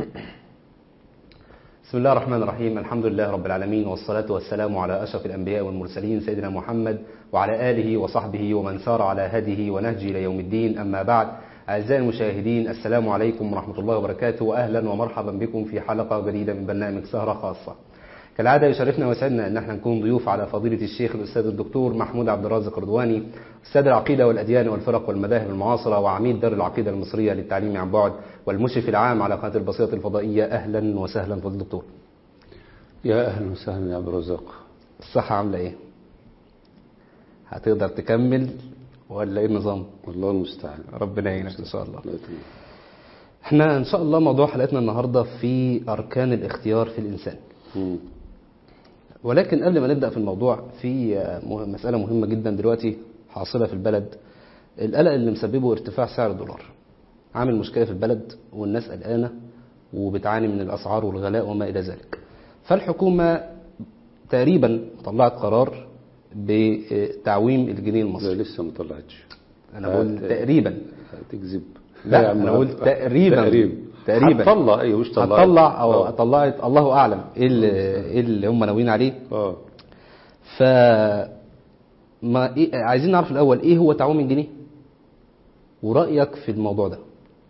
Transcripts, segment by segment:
بسم الله الرحمن الرحيم الحمد لله رب العالمين والصلاة والسلام على أشرف الأنبياء والمرسلين سيدنا محمد وعلى آله وصحبه ومن سار على هديه ونهجه إلى يوم الدين أما بعد أعزائي المشاهدين السلام عليكم ورحمة الله وبركاته وأهلا ومرحبا بكم في حلقة جديدة من برنامج سهرة خاصة كالعادة يشرفنا ويسعدنا أن احنا نكون ضيوف على فضيلة الشيخ الأستاذ الدكتور محمود عبد الرازق رضواني أستاذ العقيدة والأديان والفرق والمذاهب المعاصرة وعميد دار العقيدة المصرية للتعليم عن بعد والمشرف العام على قناة البصيرة الفضائية أهلا وسهلا فضل الدكتور يا أهلا وسهلا يا عبد الرزاق الصحة عاملة إيه؟ هتقدر تكمل ولا إيه النظام؟ والله المستعان ربنا يعينك إن شاء الله الله يكرمك. احنا إن شاء الله موضوع حلقتنا النهاردة في أركان الاختيار في الإنسان مم. ولكن قبل ما نبدأ في الموضوع في مه- مسألة مهمة جدا دلوقتي حاصلة في البلد القلق اللي مسببه ارتفاع سعر الدولار عامل مشكلة في البلد والناس قلقانة وبتعاني من الأسعار والغلاء وما إلى ذلك فالحكومة تقريبا طلعت قرار بتعويم الجنيه لا المصري لسه ما طلعتش أنا بقول هت- تقريبا هتكذب لا، يا عم أنا قلت هت- تقريبا. تقريبا تقريبا. هتطلع ايوه مش طلع هتطلع أو طلعت الله أعلم إيه اللي, إيه اللي هم ناويين عليه اه ف ما إيه عايزين نعرف الاول ايه هو تعويم الجنيه ورايك في الموضوع ده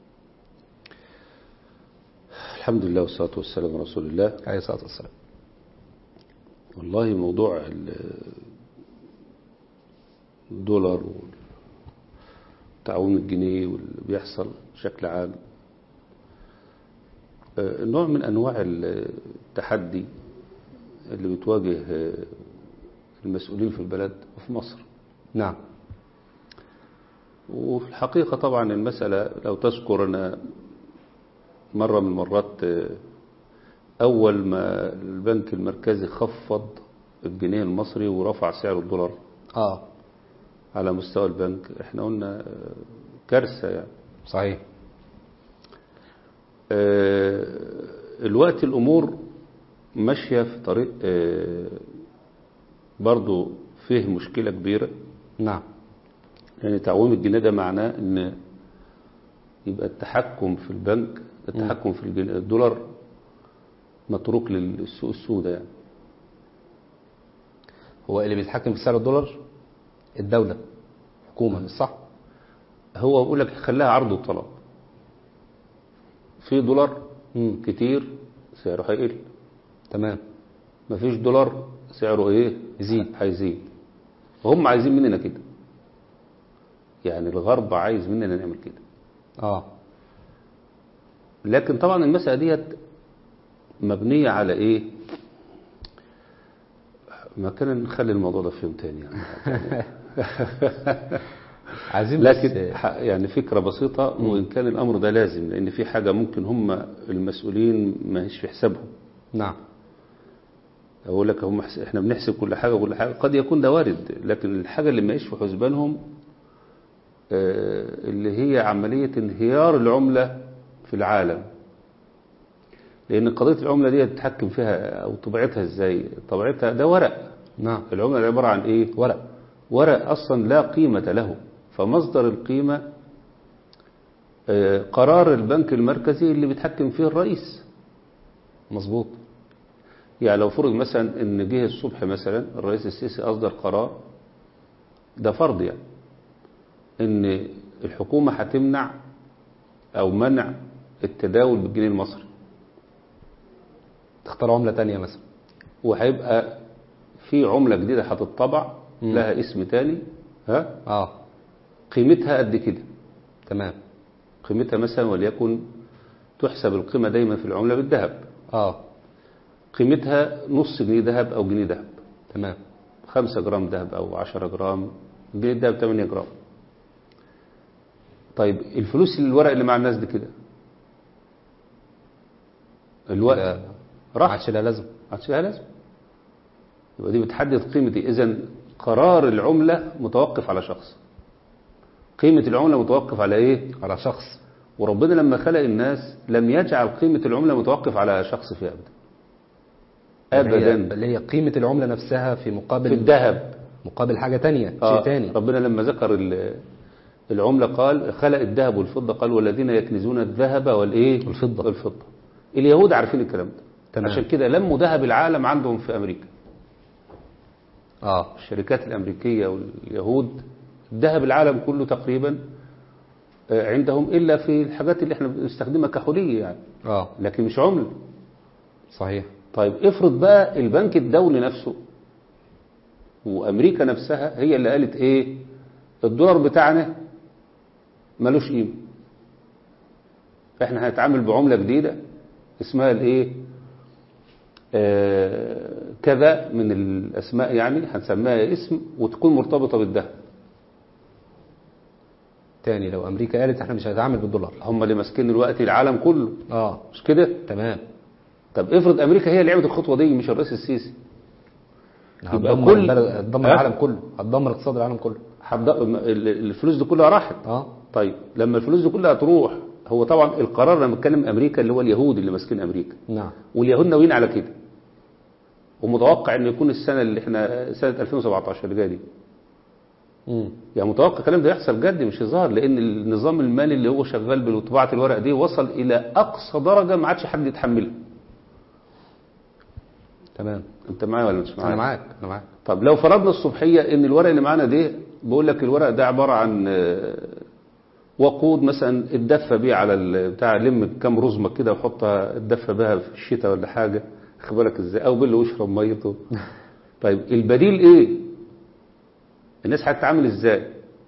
الحمد لله والصلاة والسلام على رسول الله عليه الصلاه والسلام والله موضوع ال- الدولار وتعويم الجنيه واللي بيحصل بشكل عام آه، نوع من أنواع التحدي اللي بتواجه آه، المسؤولين في البلد وفي مصر نعم وفي الحقيقة طبعا المسألة لو تذكر أنا مرة من المرات آه، أول ما البنك المركزي خفض الجنيه المصري ورفع سعر الدولار اه على مستوى البنك احنا قلنا آه، كارثة يعني صحيح آه، الوقت الأمور ماشية في طريق آه، برضو فيه مشكلة كبيرة نعم يعني تعويم الجنيه ده معناه ان يبقى التحكم في البنك التحكم في الجن- الدولار متروك للسوق السوداء يعني هو اللي بيتحكم في سعر الدولار الدوله حكومه مش صح هو بيقول لك خلاها عرض وطلب في دولار امم كتير سعره هيقل تمام مفيش دولار سعره ايه يزيد. هيزيد وهم عايزين مننا كده يعني الغرب عايز مننا نعمل كده اه لكن طبعا المسألة ديت مبنية على ايه ما كان نخلي الموضوع ده في يوم تاني يعني عايزين لكن بس ح- يعني فكرة بسيطة وإن كان الأمر ده لازم لأن في حاجة ممكن هم المسؤولين ما هيش في حسابهم نعم أقول لك هم حس- إحنا بنحسب كل حاجة وكل حاجة قد يكون ده وارد لكن الحاجة اللي ما هيش في حسبانهم آه، اللي هي عملية انهيار العملة في العالم لأن قضية العملة دي تتحكم فيها أو طبيعتها إزاي طبيعتها ده ورق نعم العملة عبارة عن إيه ورق ورق أصلا لا قيمة له فمصدر القيمة آه، قرار البنك المركزي اللي بيتحكم فيه الرئيس مظبوط يعني لو فرض مثلا ان جه الصبح مثلا الرئيس السيسي اصدر قرار ده فرض يعني ان الحكومة هتمنع او منع التداول بالجنيه المصري تختار عمله تانية مثلا وهيبقى في عملة جديدة هتطبع لها اسم تاني ها اه قيمتها قد كده تمام قيمتها مثلا وليكن تحسب القيمة دايما في العملة بالذهب اه قيمتها نص جنيه ذهب او جنيه ذهب تمام خمسة جرام ذهب أو عشرة جرام جنيه الذهب 8 جرام طيب الفلوس اللي الورق اللي مع الناس دي كده الوقت كده ما راح عادش لها لازم عادش لها لازم يبقى دي بتحدد قيمة ايه إذا قرار العملة متوقف على شخص قيمة العملة متوقف على ايه على شخص وربنا لما خلق الناس لم يجعل قيمة العملة متوقف على شخص فيها أبدا اللي هي- أبدا اللي هي قيمه العمله نفسها في مقابل في الذهب مقابل حاجه تانية آه، شيء تاني ربنا لما ذكر ال- العملة قال خلق الذهب والفضة قال والذين يكنزون الذهب والإيه والفضة. والفضة اليهود عارفين الكلام ده تمام. عشان كده لموا ذهب العالم عندهم في امريكا اه الشركات الامريكيه واليهود ذهب العالم كله تقريبا آه، عندهم الا في الحاجات اللي احنا بنستخدمها كحوليه يعني اه لكن مش عمله صحيح طيب افرض بقى البنك الدولي نفسه وامريكا نفسها هي اللي قالت ايه الدولار بتاعنا ملوش قيمه احنا هنتعامل بعمله جديده اسمها الايه آه كذا من الاسماء يعني هنسميها اسم وتكون مرتبطه بالذهب تاني لو امريكا قالت احنا مش هنتعامل بالدولار هم اللي ماسكين دلوقتي العالم كله اه مش كده تمام طب افرض امريكا هي اللي عملت الخطوه دي مش الرئيس السيسي يبقى هتدمر كل- البلد هتدمر ها؟ العالم كله هتدمر اقتصاد العالم كله حد- ال- الفلوس دي كلها راحت اه طيب لما الفلوس دي كلها تروح هو طبعا القرار لما بتكلم امريكا اللي هو اليهود اللي ماسكين امريكا نعم واليهود ناويين على كده ومتوقع ان يكون السنه اللي احنا سنه 2017 اللي جايه دي امم يعني متوقع الكلام ده يحصل جد مش هزار لان النظام المالي اللي هو شغال بطباعه الورق دي وصل الى اقصى درجه ما عادش حد يتحملها تمام انت معايا ولا مش معايا انا معاك انا معاك طب لو فرضنا الصبحية ان الورق اللي معانا ده بقول لك الورق ده عبارة عن آه، وقود مثلا اتدفى بيه على ال- بتاع لم كام رزمة كده وحطها اتدفى بها في الشتاء ولا حاجة خد بالك ازاي او بالله واشرب ميته طيب البديل ايه الناس هتتعامل ازاي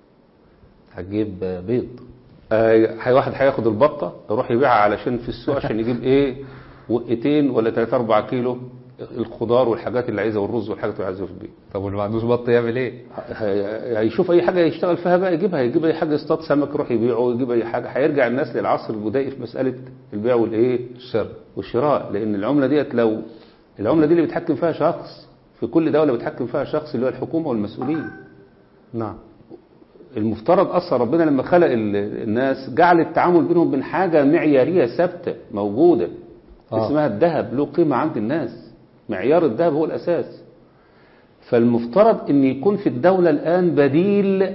هتجيب بيض آه، هي واحد هياخد البطة يروح يبيعها علشان في السوق عشان يجيب ايه وقتين ولا 3 4 كيلو الخضار والحاجات اللي عايزها والرز والحاجات اللي عايزها في البيت طب واللي ما عندوش بط يعمل ايه هي- هيشوف اي حاجه يشتغل فيها بقى يجيبها يجيب اي حاجه يصطاد سمك يروح يبيعه يجيب اي حاجه هيرجع الناس للعصر البدائي في مساله البيع والايه الشر والشراء لان العمله ديت لو العمله دي اللي بيتحكم فيها شخص في كل دوله بيتحكم فيها شخص اللي هو الحكومه والمسؤولين نعم المفترض اصلا ربنا لما خلق ال- الناس جعل التعامل بينهم بين حاجه معياريه ثابته موجوده آه. اسمها الذهب له قيمه عند الناس معيار الذهب هو الاساس فالمفترض ان يكون في الدوله الان بديل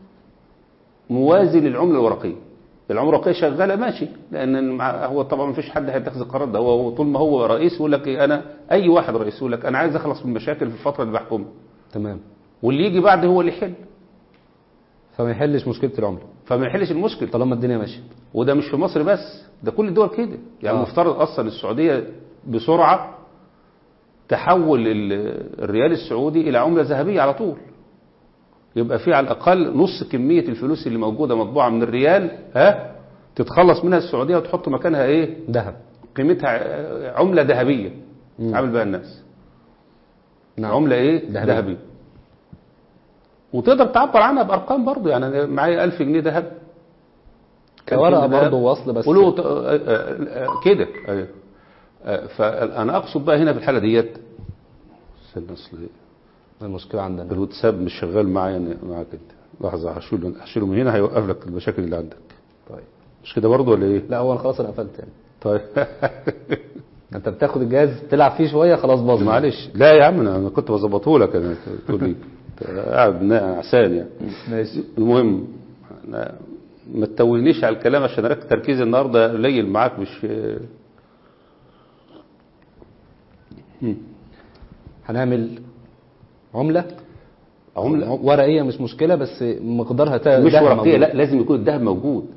موازي للعمله الورقيه العمله الورقيه شغاله ماشي لان مع- هو طبعا ما فيش حد هيتخذ القرار ده هو هو طول ما هو رئيس يقول لك إيه انا اي واحد رئيس يقول لك انا عايز اخلص من المشاكل في الفتره اللي بحكمها تمام واللي يجي بعد هو اللي يحل فما يحلش مشكله العمله فما يحلش المشكله طالما الدنيا ماشيه وده مش في مصر بس ده كل الدول كده يعني آه. المفترض اصلا السعوديه بسرعه تحول ال- الريال السعودي الى عمله ذهبيه على طول يبقى في على الاقل نص كميه الفلوس اللي موجوده مطبوعه من الريال ها تتخلص منها السعوديه وتحط مكانها ايه ذهب قيمتها ع- عمله ذهبيه تعامل بها الناس نعم عمله ايه ذهبية. ذهبيه وتقدر تعبر عنها بارقام برضه يعني أنا معايا 1000 جنيه ذهب كورقه كان في برضه وصل بس ولو ت- آه، آه، آه، كده أيوه. آه، فانا اقصد بقى هنا في الحاله ديت استنى اصل المشكله عندنا الواتساب مش شغال معايا أنا- معاك انت لحظه هشيله هشيله من هنا هيوقف لك المشاكل اللي عندك طيب مش كده برضه ولا ايه؟ لا هو انا خلاص انا قفلت يعني طيب انت بتاخد الجهاز تلعب فيه شويه خلاص باظ معلش لا يا عم انا أنا كنت بظبطه لك انا تقول لي أنت قاعد نعسان يعني ماشي المهم أنا ما تتوهنيش على الكلام عشان اركز تركيزي النهارده قليل معاك مش هنعمل عمله عمله ورقيه مش مشكله بس مقدارها تا- مش ذهب ورقيه موجود. لا لازم يكون الذهب موجود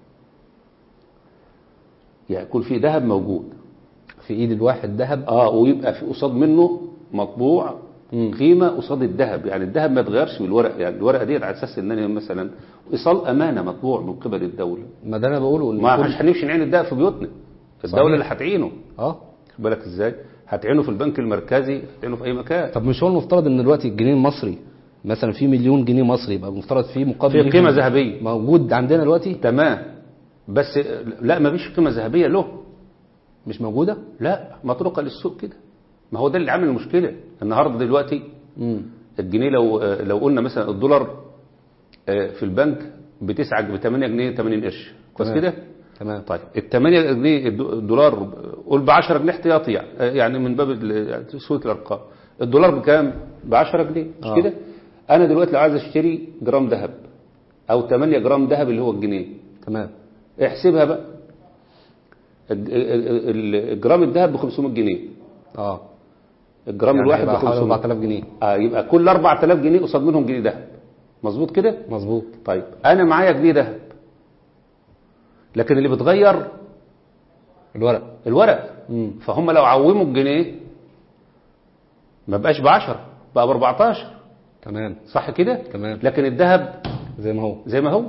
يعني يكون في ذهب موجود في ايد الواحد ذهب اه ويبقى في قصاد منه مطبوع مم. قيمه قصاد الذهب يعني الذهب ما يتغيرش بالورق يعني الورقه ديت على اساس ان انا مثلا ايصال امانه مطبوع من قبل الدوله ما ده انا بقوله إن ما كل- مش هنمشي نعين الذهب في بيوتنا الدوله صحيح. اللي هتعينه اه خد بالك ازاي هتعينه في البنك المركزي هتعينه في اي مكان طب مش هو المفترض ان دلوقتي الجنيه المصري مثلا في مليون جنيه مصري يبقى المفترض فيه مقابل في ليه قيمة ذهبية. موجود عندنا دلوقتي تمام بس لا ما فيش قيمه ذهبيه له مش موجوده لا مطروقه للسوق كده ما هو ده اللي عامل المشكله النهارده دلوقتي امم الجنيه لو لو قلنا مثلا الدولار آه، في البنك بتسعة ب 8 جنيه 80 قرش كويس تمام. كده تمام طيب ال 8 جنيه الد- الدولار قول ب 10 جنيه احتياطي يعني آه، يعني من باب ال- يعني سهوله الارقام الدولار بكام ب 10 جنيه مش آه. كده انا دلوقتي لو عايز اشتري جرام ذهب او 8 جرام ذهب اللي هو الجنيه تمام احسبها بقى الج- ال- ال- الجرام الذهب ب 500 جنيه اه الجرام يعني الواحد ب هيبقى حوالي 500 4000 جنيه اه يبقى كل 4000 جنيه قصاد منهم جنيه ذهب مظبوط كده مظبوط طيب انا معايا جنيه ذهب لكن اللي بتغير الورق الورق امم فهم لو عوموا الجنيه ما بقاش ب 10 بقى ب 14 تمام صح كده تمام لكن الذهب زي ما هو زي ما هو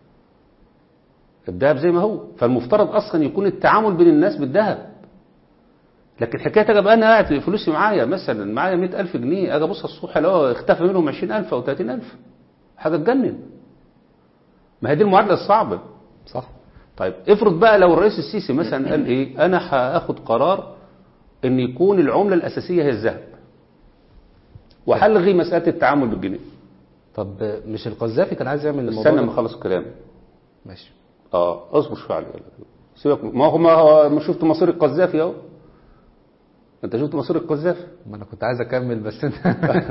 الذهب زي ما هو فالمفترض اصلا يكون التعامل بين الناس بالذهب لكن حكايه اجي ابقى انا قاعد فلوسي معايا مثلا معايا 100000 جنيه اجي ابص الصبح لو اختفى منهم 20000 او 30000 حاجه تجنن ما هي دي المعادله الصعبه صح طيب افرض بقى لو الرئيس السيسي مثلا قال ايه انا هاخد قرار ان يكون العمله الاساسيه هي الذهب وهلغي مساله التعامل بالجنيه طب مش القذافي كان عايز يعمل الموضوع استنى ده؟ ما اخلص كلامي ماشي اه اصبر شويه على سيبك ما هو ما هو ما شفت مصير القذافي اهو انت شفت مصير القذافي ما انا كنت عايز اكمل بس انت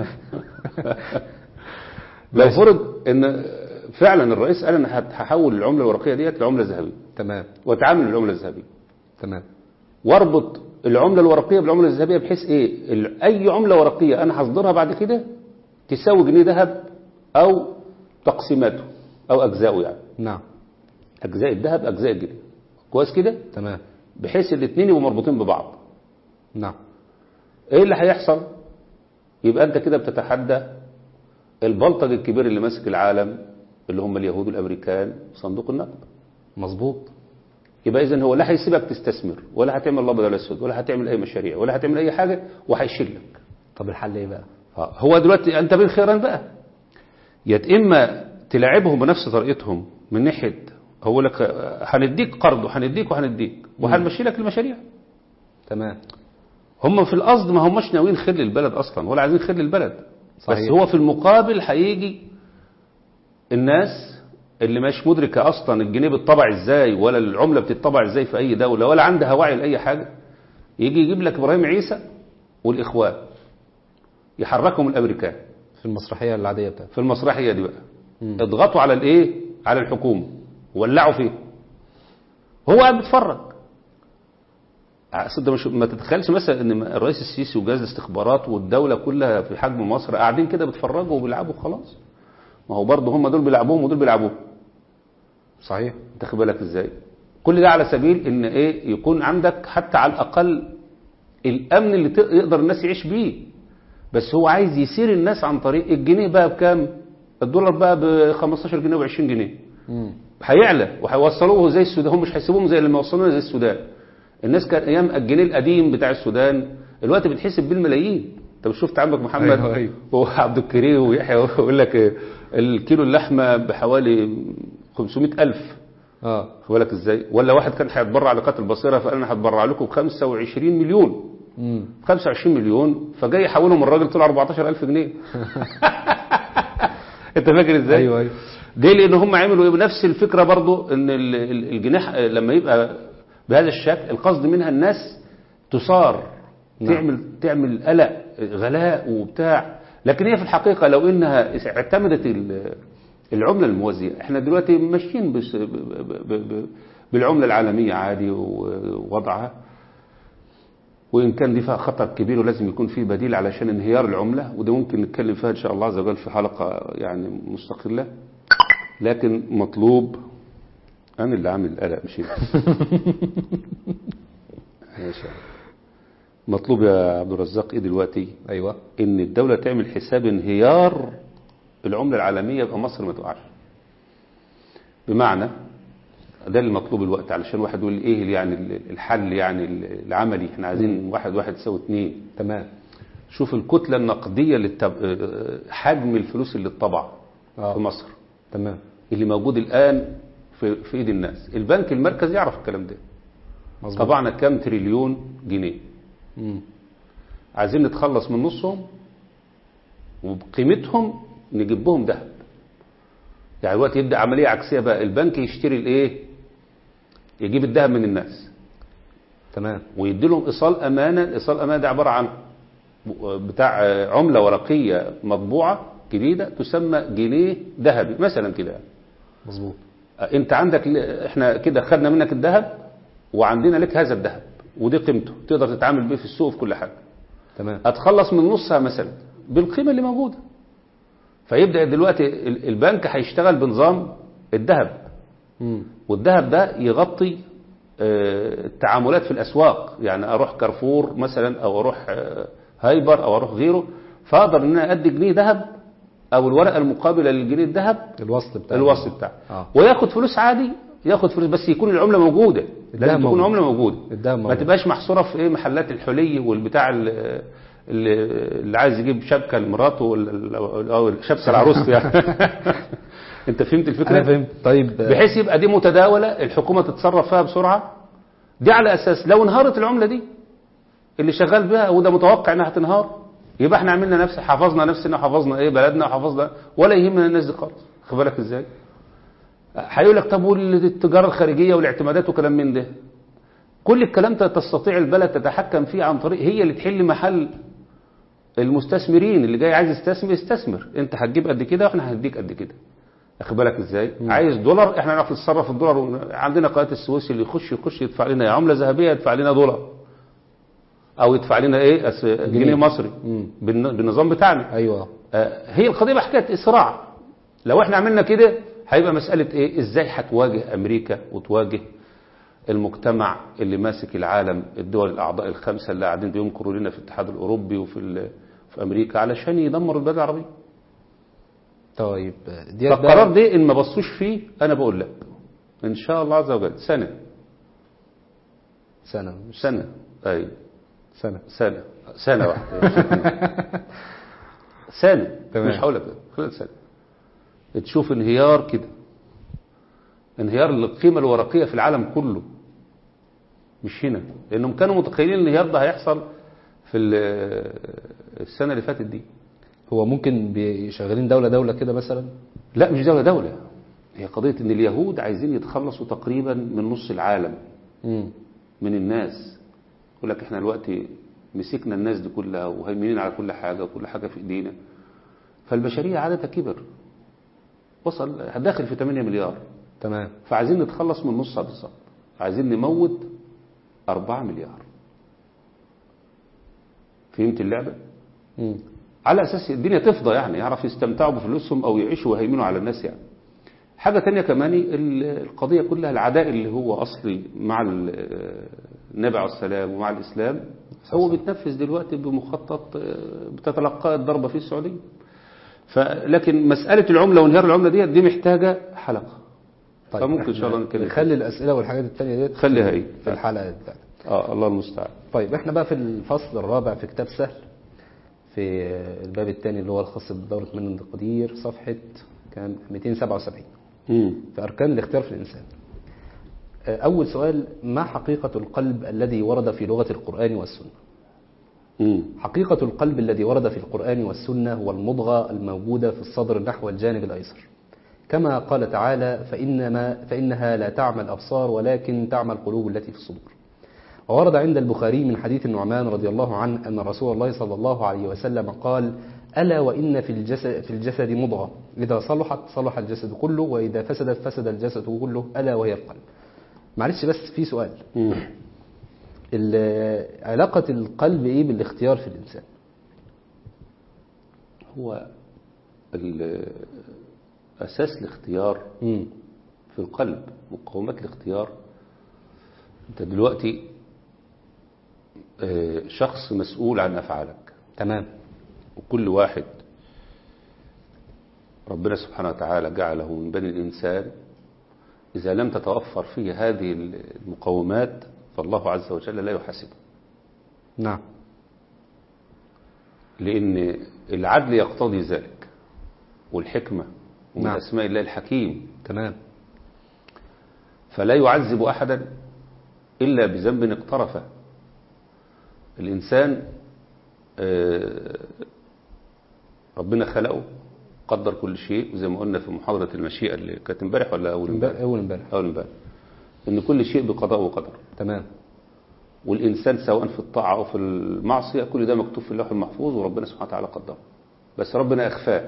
لو ماشي. فرض ان فعلا الرئيس قال انا هحول العمله الورقيه ديت لعمله ذهبيه تمام واتعامل بالعمله الذهبيه تمام واربط العمله الورقيه بالعمله الذهبيه بحيث ايه ال- اي عمله ورقيه انا هصدرها بعد كده تساوي جنيه ذهب او تقسيماته او اجزائه يعني نعم اجزاء الذهب اجزاء الجنيه كويس كده تمام بحيث الاثنين يبقوا مربوطين ببعض نعم ايه اللي هيحصل يبقى انت كده بتتحدى البلطج الكبير اللي ماسك العالم اللي هم اليهود والامريكان صندوق النقد مظبوط يبقى اذا هو لا هيسيبك تستثمر ولا هتعمل الابيض ولا الاسود ولا هتعمل اي مشاريع ولا هتعمل اي حاجه وهيشيلك طب الحل ايه بقى آه، هو دلوقتي انت بين خيران بقى يا اما تلاعبهم بنفس طريقتهم من ناحيه هو لك آه، هنديك قرض وهنديك وهنديك وهنمشي لك المشاريع تمام هم في القصد ما هماش ناويين خير للبلد اصلا ولا عايزين خير للبلد صحيح. بس هو في المقابل هيجي الناس اللي مش مدركه اصلا الجنيه بيطبع ازاي ولا العمله بتطبع ازاي في اي دوله ولا عندها وعي لاي حاجه يجي يجيب لك ابراهيم عيسى والاخوان يحركهم الامريكان في المسرحيه العاديه بتاعته في المسرحيه دي بقى مم. اضغطوا على الايه على الحكومه ولعوا فيه هو قاعد بيتفرج أصل ده مش ما تتخيلش مثلا ان الرئيس السيسي وجهاز الاستخبارات والدوله كلها في حجم مصر قاعدين كده بيتفرجوا وبيلعبوا خلاص ما هو برضه هم دول بيلعبوهم ودول بيلعبوهم صحيح انت خد بالك ازاي كل ده على سبيل ان ايه يكون عندك حتى على الاقل الامن اللي ت- يقدر الناس يعيش بيه بس هو عايز يسير الناس عن طريق الجنيه بقى بكام الدولار بقى ب 15 جنيه و20 جنيه مم. هيعلى وهيوصلوه زي السودان هم مش هيسيبوهم زي اللي ما وصلونا زي السودان الناس كان ايام الجنيه القديم بتاع السودان الوقت بتحسب بالملايين انت مش شفت عمك محمد أيوة، أيوة. وعبد الكريم ويحيى يقول لك إيه، الكيلو اللحمه بحوالي 500 ألف اه خد بالك ازاي ولا واحد كان هيتبرع لقاتل البصيره فقال انا هتبرع لكم ب 25 مليون امم 25 مليون فجاي يحولهم الراجل طلع 14000 جنيه انت فاكر ازاي ايوه ايوه ليه لان هم عملوا ايه بنفس الفكره برضو ان ال- ال- الجناح لما يبقى بهذا الشكل القصد منها الناس تصار نعم. تعمل تعمل قلق غلاء وبتاع لكن هي في الحقيقه لو انها اعتمدت ال- العمله الموازيه احنا دلوقتي ماشيين بس- ب- ب- ب- ب- بالعمله العالميه عادي ووضعها وإن كان دي فيها خطر كبير ولازم يكون في بديل علشان انهيار العملة وده ممكن نتكلم فيها إن شاء الله عز وجل في حلقة يعني مستقلة لكن مطلوب أنا اللي عامل القلق مش أنت ماشي مطلوب يا عبد الرزاق إيه دلوقتي ايوه إن الدولة تعمل حساب انهيار العملة العالمية يبقى مصر ما تقعش بمعنى ده المطلوب الوقت علشان واحد يقول ايه يعني الحل يعني العملي احنا عايزين واحد واحد يساوي اتنين تمام شوف الكتلة النقدية اللي التب... حجم الفلوس اللي اتطبع آه. في مصر تمام اللي موجود الآن في, في ايد الناس البنك المركزي يعرف الكلام ده مظبوط طبعنا كام تريليون جنيه مم. عايزين نتخلص من نصهم وبقيمتهم نجيب بهم ذهب يعني دلوقتي يبدا عمليه عكسيه بقى البنك يشتري الايه يجيب الذهب من الناس تمام ويدي لهم ايصال امانه الايصال امانه ده عباره عن بتاع عمله ورقيه مطبوعه جديده تسمى جنيه ذهبي مثلا كده مظبوط انت عندك احنا كده خدنا منك الذهب وعندنا لك هذا الذهب ودي قيمته تقدر تتعامل بيه في السوق في كل حاجه تمام اتخلص من نصها مثلا بالقيمه اللي موجوده فيبدا دلوقتي ال- البنك هيشتغل بنظام الذهب مم. والذهب ده يغطي آه، التعاملات في الاسواق يعني اروح كارفور مثلا او اروح آه، هايبر او اروح غيره فاقدر ان انا ادي جنيه ذهب او الورقه المقابله للجنيه الذهب الوصل بتاع الوصل بتاعه اه وياخد فلوس عادي ياخد فلوس بس يكون العمله موجوده الذهب لازم تكون موجود. عمله موجوده الذهب ما موجود. تبقاش محصوره في ايه محلات الحلي والبتاع ال- اللي, اللي عايز يجيب شبكه لمراته ولا- او شبكه لعروسته يعني انت فهمت الفكره انا فهمت طيب آه، بحيث يبقى دي متداوله الحكومه تتصرف فيها بسرعه دي على اساس لو انهارت العمله دي اللي شغال بها وده متوقع انها هتنهار يبقى احنا عملنا نفس حفظنا نفسنا وحفظنا ايه بلدنا وحفظنا ولا يهمنا الناس دي خالص خد بالك ازاي هيقول لك طب والتجاره الخارجيه والاعتمادات وكلام من ده كل الكلام ده تستطيع البلد تتحكم فيه عن طريق هي اللي تحل محل المستثمرين اللي جاي عايز يستثمر يستثمر انت هتجيب قد كده واحنا هنديك قد كده واخد بالك ازاي عايز دولار احنا نعرف نتصرف الدولار ون- عندنا قناه السويس اللي يخش يخش يدفع لنا يا عمله ذهبيه يدفع لنا دولار او يدفع لنا ايه أس- جنيه مصري مم. بالن- بالنظام بتاعنا ايوه آه، هي القضيه بقى حكايه اسراع لو احنا عملنا كده هيبقى مساله ايه ازاي هتواجه امريكا وتواجه المجتمع اللي ماسك العالم الدول الاعضاء الخمسه اللي قاعدين بينكروا لنا في الاتحاد الاوروبي وفي ال- في امريكا علشان يدمروا البلاد العربيه طيب آه، دي فالقرار ده ان ما بصوش فيه انا بقول لك ان شاء الله عز وجل سنه سنه مش سنه اي سنه سنه سنه واحده سنه تمام. مش هقول لك خلال سنه تشوف انهيار كده انهيار للقيمه الورقيه في العالم كله مش هنا لانهم كانوا متخيلين الانهيار ده هيحصل في ال- السنه اللي فاتت دي هو ممكن شغالين دوله دوله كده مثلا لا مش دولة دولة هي قضية ان اليهود عايزين يتخلصوا تقريبا من نص العالم امم من الناس يقول لك احنا دلوقتي مسكنا الناس دي كلها وهيمنين على كل حاجة وكل حاجة في ايدينا فالبشرية عادتها كبر وصل داخل في 8 مليار تمام فعايزين نتخلص من نصها بالظبط عايزين نموت 4 مليار فهمت اللعبة؟ امم على اساس الدنيا تفضى يعني يعرف يستمتعوا بفلوسهم او يعيشوا ويهيمنوا على الناس يعني حاجة تانية كمان ال- القضية كلها العداء اللي هو أصلي مع ال- النبي عليه السلام ومع الإسلام هو بيتنفذ دلوقتي بمخطط آه، بتتلقاه الضربة في السعودية فلكن مسألة العملة وانهيار العملة دي دي محتاجة حلقة فممكن إن شاء الله نتكلم فيها. نخلي الاسئله والحاجات التانية ديت خليها ايه في الحلقه بتاعتنا اه الله المستعان طيب احنا بقى في الفصل الرابع في كتاب سهل في الباب الثاني اللي هو الخاص بدورة من القدير صفحة كام 277 مم. في أركان الاختيار في الإنسان آه، أول سؤال ما حقيقة القلب الذي ورد في لغة القرآن والسنة مم. حقيقة القلب الذي ورد في القرآن والسنة هو المضغة الموجودة في الصدر نحو الجانب الأيسر كما قال تعالى فإنما فإنها لا تعمى الأبصار ولكن تعمى القلوب التي في الصدور وورد عند البخاري من حديث النعمان رضي الله عنه أن رسول الله صلى الله عليه وسلم قال ألا وإن في الجسد, في الجسد مضغة إذا صلحت صلح الجسد كله وإذا فسدت فسد الجسد كله ألا وهي القلب معلش بس في سؤال مم. ال- علاقة القلب إيه بالاختيار في الإنسان هو ال- أساس الاختيار مم. في القلب مقومات الاختيار انت دلوقتي آه، شخص مسؤول عن افعالك تمام وكل واحد ربنا سبحانه وتعالى جعله من بني الانسان اذا لم تتوفر فيه هذه المقومات فالله عز وجل لا يحاسبه نعم لان العدل يقتضي ذلك والحكمه ومن نعم. اسماء الله الحكيم تمام فلا يعذب احدا الا بذنب اقترفه الانسان آه، ربنا خلقه قدر كل شيء زي ما قلنا في محاضره المشيئه اللي كانت امبارح ولا اول امبارح أول امبارح اول امبارح ان كل شيء بقضاء وقدر تمام والانسان سواء في الطاعه او في المعصيه كل ده مكتوب في اللوح المحفوظ وربنا سبحانه وتعالى قدره بس ربنا اخفاه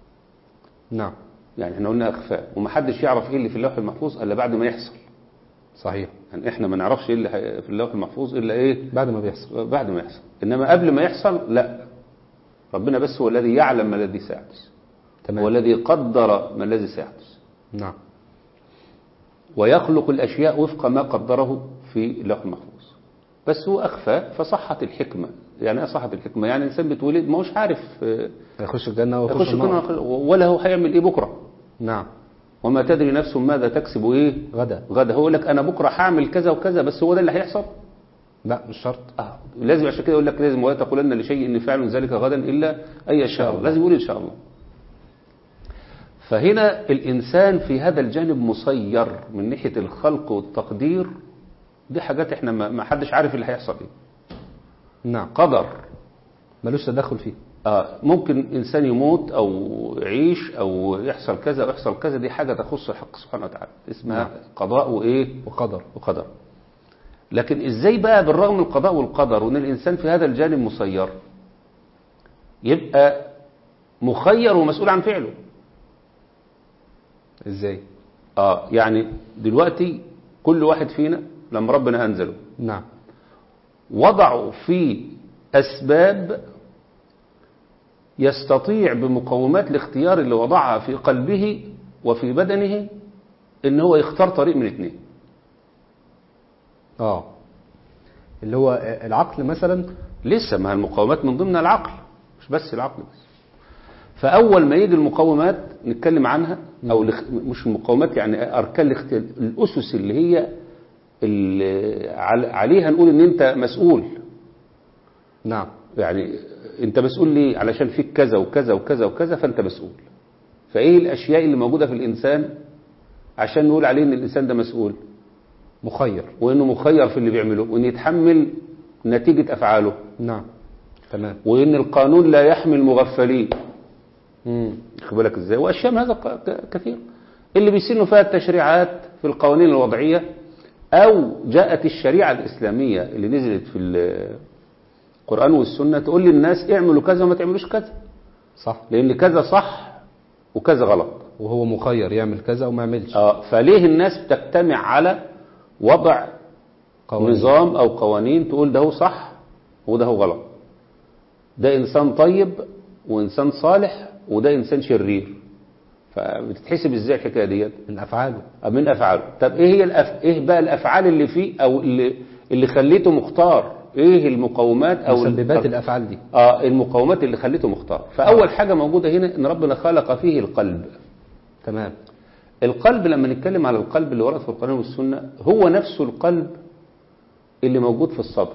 نعم يعني احنا قلنا اخفاء ومحدش يعرف ايه اللي في اللوح المحفوظ الا بعد ما يحصل صحيح يعني احنا ما نعرفش ايه اللي هي- في اللوح المحفوظ الا ايه بعد ما بيحصل بعد ما يحصل انما قبل ما يحصل لا ربنا بس هو الذي يعلم ما الذي سيحدث تمام هو الذي قدر ما الذي سيحدث نعم ويخلق الاشياء وفق ما قدره في اللوح المحفوظ بس هو اخفى فصحت الحكمه يعني ايه صحت الحكمه يعني الانسان بيتولد ما هوش عارف آه، يخش الجنة ويخش يخش النار كنا ولا هو هيعمل ايه بكره نعم وما تدري نفس ماذا تكسب ايه غدا غدا هو يقول لك انا بكره هعمل كذا وكذا بس هو ده اللي هيحصل لا مش شرط آه. لازم عشان كده يقول لك لازم ولا تقولن لشيء ان فعل ذلك غدا الا اي شاء الله لازم يقول ان شاء الله فهنا الانسان في هذا الجانب مسير من ناحيه الخلق والتقدير دي حاجات احنا ما ما حدش عارف اللي هيحصل ايه نعم قدر ملوش تدخل فيه آه ممكن انسان يموت او يعيش او يحصل كذا او يحصل كذا دي حاجه تخص الحق سبحانه وتعالى اسمها نعم. قضاء وايه وقدر وقدر لكن ازاي بقى بالرغم من القضاء والقدر وان الانسان في هذا الجانب مسير يبقى مخير ومسؤول عن فعله ازاي اه يعني دلوقتي كل واحد فينا لما ربنا انزله نعم وضعوا في اسباب يستطيع بمقومات الاختيار اللي وضعها في قلبه وفي بدنه ان هو يختار طريق من اثنين اه اللي هو العقل مثلا لسه ما المقومات من ضمن العقل مش بس العقل بس فأول ما يجي المقومات نتكلم عنها أو الاخ- مش المقومات يعني أركان الاختيار الأسس اللي هي اللي عل- عليها نقول إن أنت مسؤول نعم يعني أنت مسؤول ليه علشان فيك كذا وكذا وكذا وكذا فأنت مسؤول فإيه الأشياء اللي موجودة في الإنسان عشان نقول عليه إن الإنسان ده مسؤول مخير وإنه مخير في اللي بيعمله وإنه يتحمل نتيجة أفعاله نعم تمام وإن القانون لا يحمي المغفلين امم خد بالك ازاي واشياء من هذا ق- ك- كثير اللي بيسنوا فيها التشريعات في القوانين الوضعيه او جاءت الشريعه الاسلاميه اللي نزلت في القران والسنه تقول للناس اعملوا كذا وما تعملوش كذا صح لان كذا صح وكذا غلط وهو مخير يعمل كذا وما يعملش اه فليه الناس بتجتمع على وضع قوانين. نظام او قوانين تقول ده هو صح وده هو غلط ده انسان طيب وانسان صالح وده انسان شرير فبتتحسب ازاي الحكايه ديت من افعاله من افعاله طب ايه هي الأف... ايه بقى الافعال اللي فيه او اللي اللي خليته مختار ايه المقومات او ال- مسببات الافعال دي اه المقومات اللي خليته مختار فاول حاجه موجوده هنا ان ربنا خلق فيه القلب تمام القلب لما نتكلم على القلب اللي ورد في القرآن والسنة هو نفسه القلب اللي موجود في الصدر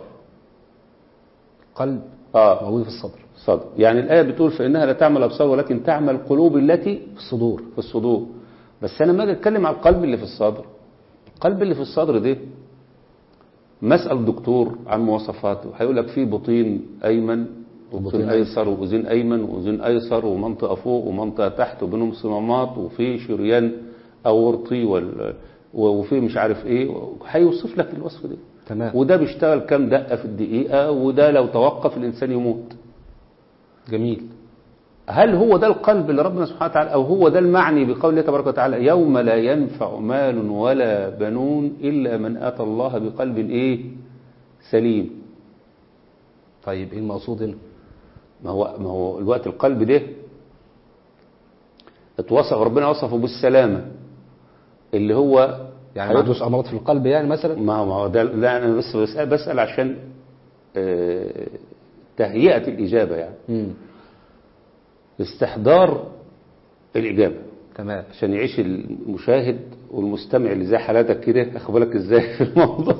قلب اه موجود في الصدر الصدر يعني الآية بتقول فإنها لا تعمل الأبصار ولكن تعمل القلوب التي في الصدور في الصدور بس أنا لما أجي أتكلم على القلب اللي في الصدر القلب اللي في الصدر ده مسأل دكتور عن مواصفاته هيقول لك فيه بطين أيمن وبطين وبطين أيسر وأذين أيمن وأذين أيسر ومنطقة فوق ومنطقة تحت وبينهم صمامات وفي شريان أورطي وال... وفي مش عارف إيه هيوصف لك الوصف ده تمام وده بيشتغل كام دقة في الدقيقة وده لو توقف الإنسان يموت جميل هل هو ده القلب اللي ربنا سبحانه وتعالى أو هو ده المعني بقوله تبارك وتعالى يوم لا ينفع مال ولا بنون إلا من أتى الله بقلب إيه سليم طيب ايه المقصود هنا ما هو ما هو الوقت القلب ده اتوصف ربنا وصفه بالسلامة اللي هو يعني ما عندوش امراض في القلب يعني مثلا ما هو ما هو ده لا انا بس بسأل, بسأل عشان آه، تهيئة الإجابة يعني امم استحضار الإجابة تمام عشان يعيش المشاهد والمستمع اللي زي حالاتك كده اخد بالك ازاي في الموضوع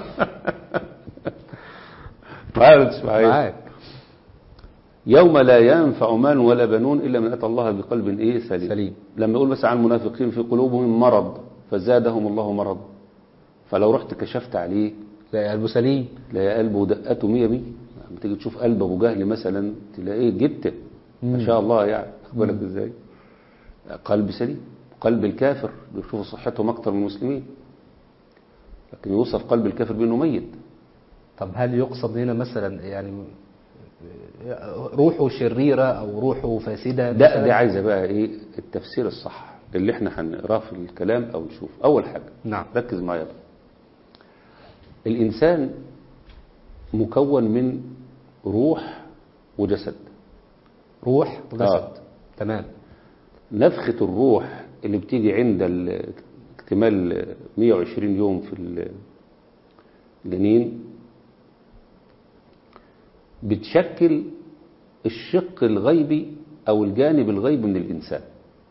معايا ولا مش معايا؟ معاك يوم لا ينفع مال ولا بنون الا من اتى الله بقلب ايه سليم سليم. لما يقول مثلا عن المنافقين في قلوبهم مرض فزادهم الله مرض فلو رحت كشفت عليه لا قلبه سليم تلاقي قلبه دقته 100 100 لما تيجي تشوف قلب ابو جهل مثلا تلاقيه جبت ما شاء الله يعني خد بالك ازاي قلب سليم قلب الكافر بيشوفوا صحتهم اكتر من المسلمين لكن يوصف قلب الكافر بانه ميت طب هل يقصد هنا مثلا يعني روحه شريرة او روحه فاسدة ده مثلاً؟ دي عايزه بقى ايه التفسير الصح اللي احنا هنقراه في الكلام او نشوف اول حاجه نعم ركز معايا بقى الإنسان مكون من روح وجسد روح وجسد آه. تمام نفخة الروح اللي بتيجي عند ال- اكتمال 120 يوم في الجنين بتشكل الشق الغيبي أو الجانب الغيبي من الإنسان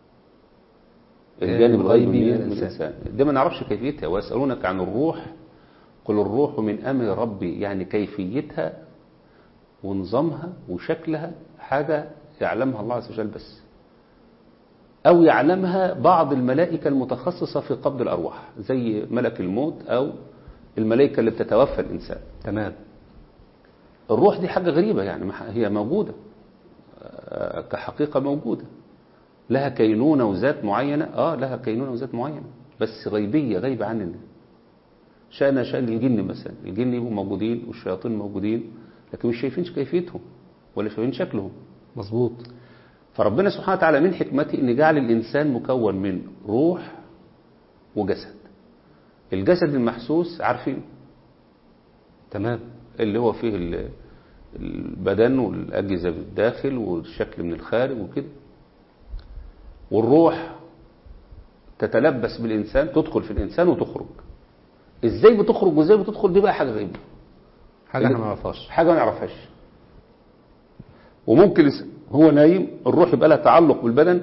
الجانب الغيبي من الإنسان ده ما نعرفش كيفيتها ويسألونك عن الروح قل الروح من أمر ربي يعني كيفيتها ونظامها وشكلها حاجة يعلمها الله عز وجل بس أو يعلمها بعض الملائكة المتخصصة في قبض الأرواح زي ملك الموت أو الملائكة اللي بتتوفى الإنسان تمام الروح دي حاجة غريبة يعني ما- هي موجودة آه، كحقيقة موجودة لها كينونة وذات معينة آه لها كينونة وذات معينة بس غيبية غيبة عننا شأن شأن الجن مثلا الجن يبقوا موجودين والشياطين موجودين لكن مش شايفين كيفيتهم ولا شايفين شكلهم مظبوط فربنا سبحانه وتعالى من حكمته ان جعل الانسان مكون من روح وجسد الجسد المحسوس عارفين تمام اللي هو فيه ال- البدن والاجهزه بالداخل والشكل من الخارج وكده والروح تتلبس بالانسان تدخل في الانسان وتخرج ازاي بتخرج وازاي بتدخل دي بقى حاجه غريبه حاجة احنا ما نعرفهاش حاجة ما نعرفهاش وممكن الس- هو نايم الروح يبقى لها تعلق بالبدن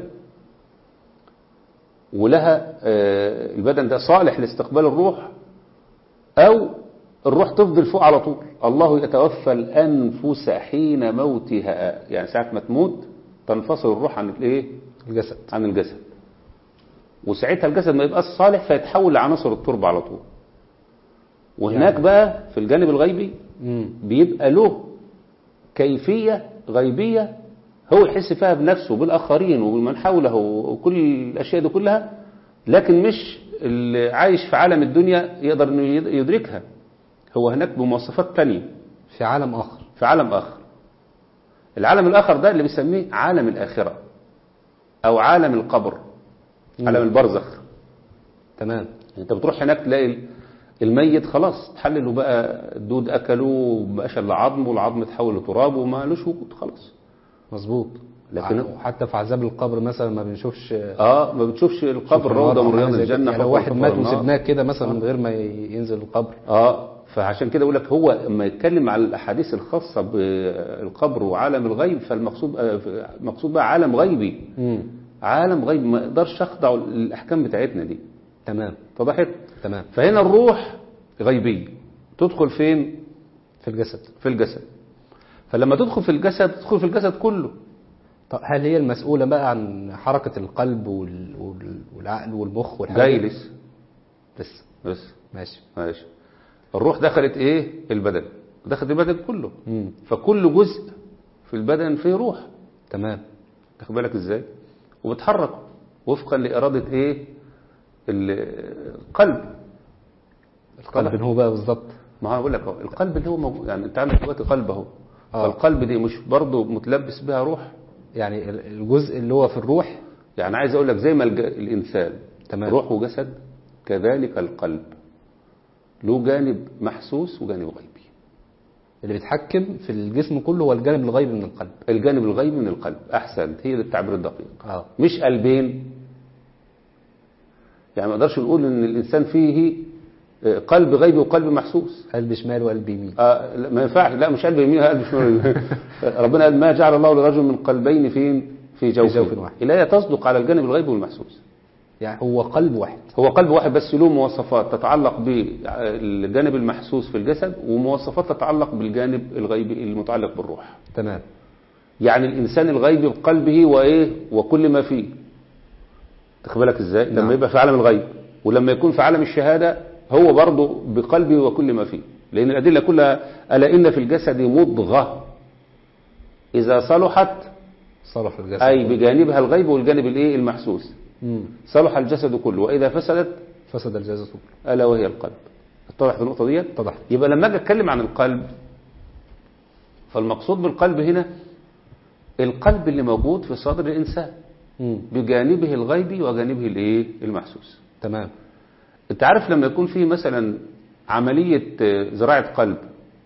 ولها آه، البدن ده صالح لاستقبال الروح أو الروح تفضل فوق على طول الله يتوفى الأنفس حين موتها يعني ساعة ما تموت تنفصل الروح عن الايه الجسد عن الجسد وساعتها الجسد ما يبقاش صالح فيتحول لعناصر التربة على طول وهناك يعني- بقى في الجانب الغيبي مم. بيبقى له كيفية غيبية هو يحس فيها بنفسه بالآخرين وبمن حوله وكل الأشياء دي كلها لكن مش اللي عايش في عالم الدنيا يقدر انه يد- يدركها هو هناك بمواصفات تانية في عالم آخر في عالم آخر العالم الآخر ده اللي بيسميه عالم الآخرة أو عالم القبر عالم البرزخ تمام انت بتروح هناك تلاقي الميت خلاص اتحلل وبقى الدود اكله ومبقاش الا عظم والعظم اتحول لتراب وما لوش وجود خلاص مظبوط لكن- لكن حتى في عذاب القبر مثلا ما بنشوفش اه ما بتشوفش القبر شوف روضه النار من أو رياض حاجة زي كده. الجنه يعني لو حفرة واحد من مات حفر النار. وسبناه كده مثلا من غير ما ي- ينزل القبر اه فعشان كده اقول لك هو اما يتكلم على الاحاديث الخاصه بالقبر وعالم الغيب فالمقصود آه، المقصود بقى عالم غيبي مم. عالم غيبي ما يقدرش اخضع الاحكام بتاعتنا دي تمام اتضحت تمام فهنا الروح غيبيه تدخل فين في الجسد في الجسد فلما تدخل في الجسد تدخل في الجسد كله طب هل هي المسؤولة بقى عن حركة القلب وال... وال... والعقل والمخ والحاجات جاي دي؟ لسه لسه بس ماشي ماشي الروح دخلت ايه البدن دخلت البدن كله مم. فكل جزء في البدن فيه روح تمام تاخد بالك ازاي وبتحرك وفقا لإرادة ايه ال- القلب القلب هو بقى بالظبط ما هو بقول لك أهو، القلب اللي هو موجود يعني انت عندك دلوقتي قلب اهو آه. فالقلب دي مش برضه متلبس بها روح يعني ال- الجزء اللي هو في الروح يعني عايز اقول لك زي ما الج- الانسان تمام. روح وجسد كذلك القلب له جانب محسوس وجانب غيبي اللي بيتحكم في الجسم كله هو الجانب الغيبي من القلب الجانب الغيبي من القلب احسنت هي ده التعبير الدقيق اه مش قلبين يعني ما نقدرش نقول ان الانسان فيه آه، قلب غيبي وقلب محسوس قلب شمال وقلب يمين آه لا، ما ينفعش لا مش قلب يمين قلب شمال ربنا قال ما جعل الله لرجل من قلبين فين في جوف, جوف واحد. الآية تصدق على الجانب الغيبي والمحسوس يعني هو قلب واحد هو قلب واحد بس له مواصفات تتعلق بالجانب المحسوس في الجسد ومواصفات تتعلق بالجانب الغيبي المتعلق بالروح تمام يعني الإنسان الغيبي بقلبه وإيه وكل ما فيه تاخد بالك إزاي نعم. لما يبقى في عالم الغيب ولما يكون في عالم الشهادة هو برضه بقلبه وكل ما فيه لأن الأدلة كلها ألا إن في الجسد مضغة إذا صلحت صلح الجسد أي بجانبها الغيب والجانب الإيه المحسوس مم. صلح الجسد كله وإذا فسدت فسد الجسد كله ألا وهي القلب اتضح في النقطة دي اتضح يبقى لما أجي أتكلم عن القلب فالمقصود بالقلب هنا القلب اللي موجود في صدر الإنسان مم. بجانبه الغيبي وجانبه الايه المحسوس تمام انت عارف لما يكون فيه مثلا عملية آه، زراعة قلب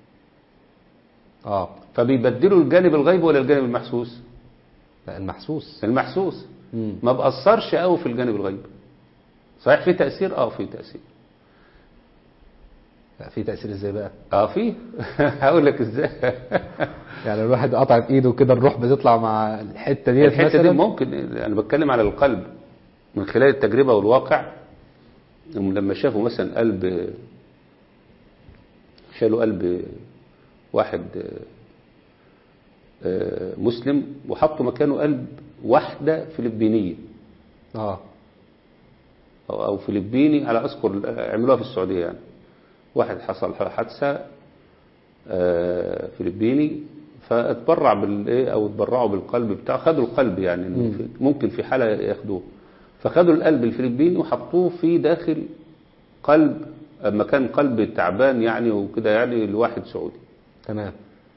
اه فبيبدلوا الجانب الغيبي ولا الجانب المحسوس لا المحسوس المحسوس مم. ما بأثرش قوي في الجانب الغيبي صحيح في تأثير اه في تأثير لا، في تأثير ازاي بقى اه في هقول لك ازاي يعني الواحد قطع في ايده كده الروح بتطلع مع الحتة دي الحته مثلا دي ممكن انا بتكلم على القلب من خلال التجربه والواقع هم لما شافوا مثلا قلب شالوا قلب واحد آه، مسلم وحطوا مكانه قلب واحده فلبينيه اه او أو فلبيني على اذكر عملوها في السعوديه يعني واحد حصل حادثه آه، فلبيني فاتبرع بالايه او اتبرعوا بالقلب بتاعه خدوا القلب يعني إنه في- ممكن في حاله ياخدوه فخدوا القلب الفلبيني وحطوه في داخل قلب اما كان قلب تعبان يعني وكده يعني لواحد سعودي تمام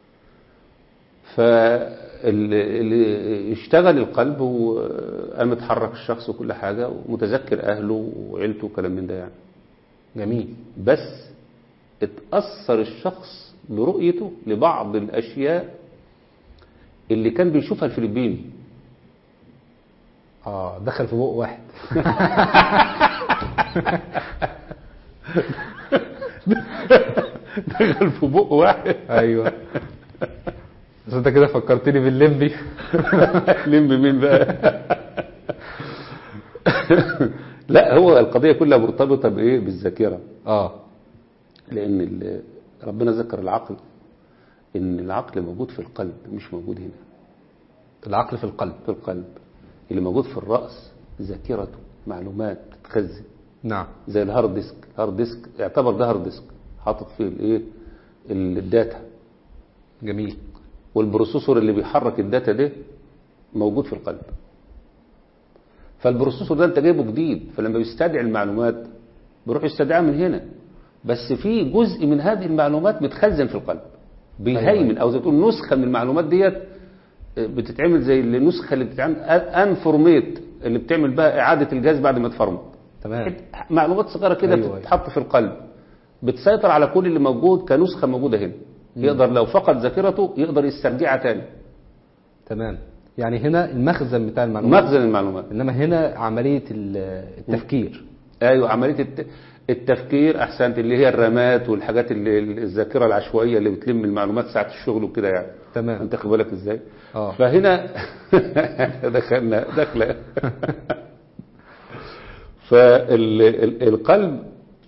فاللي اشتغل القلب وقام اتحرك الشخص وكل حاجة ومتذكر أهله وعيلته وكلام من ده يعني جميل بس اتأثر الشخص برؤيته لبعض الأشياء اللي كان بيشوفها الفلبيني اه دخل في بق واحد دخل في بق واحد ايوه بس انت كده فكرتني باللمبي لم مين بقى لا هو القضية كلها مرتبطة بإيه بالذاكرة اه لأن ال- ربنا ذكر العقل إن العقل موجود في القلب مش موجود هنا العقل في القلب في القلب اللي موجود في الرأس ذاكرته معلومات تتخزن نعم زي الهارد ديسك الهارد ديسك اعتبر ده هارد ديسك حاطط فيه الايه الداتا جميل والبروسيسور اللي بيحرك الداتا ده موجود في القلب فالبروسيسور ده انت جايبه جديد فلما بيستدعي المعلومات بيروح يستدعيها من هنا بس في جزء من هذه المعلومات متخزن في القلب بيهيمن او زي ما تقول نسخه من المعلومات ديت بتتعمل زي النسخه اللي بتتعمل انفورميت اللي بتعمل بقى اعاده الجهاز بعد ما اتفرمت تمام معلومات صغيره كده أيوة، أيوة. بتتحط في القلب بتسيطر على كل اللي موجود كنسخه موجوده هنا يقدر لو فقد ذاكرته يقدر يسترجعها تاني تمام يعني هنا المخزن بتاع المعلومات مخزن المعلومات انما هنا عملية ال- التفكير ايوه عمليه الت- التفكير احسنت اللي هي الرامات والحاجات اللي اللي- الذاكره العشوائيه اللي بتلم المعلومات ساعه الشغل وكده يعني تمام. انت خد بالك ازاي آه. فهنا دخلنا دخله فالقلب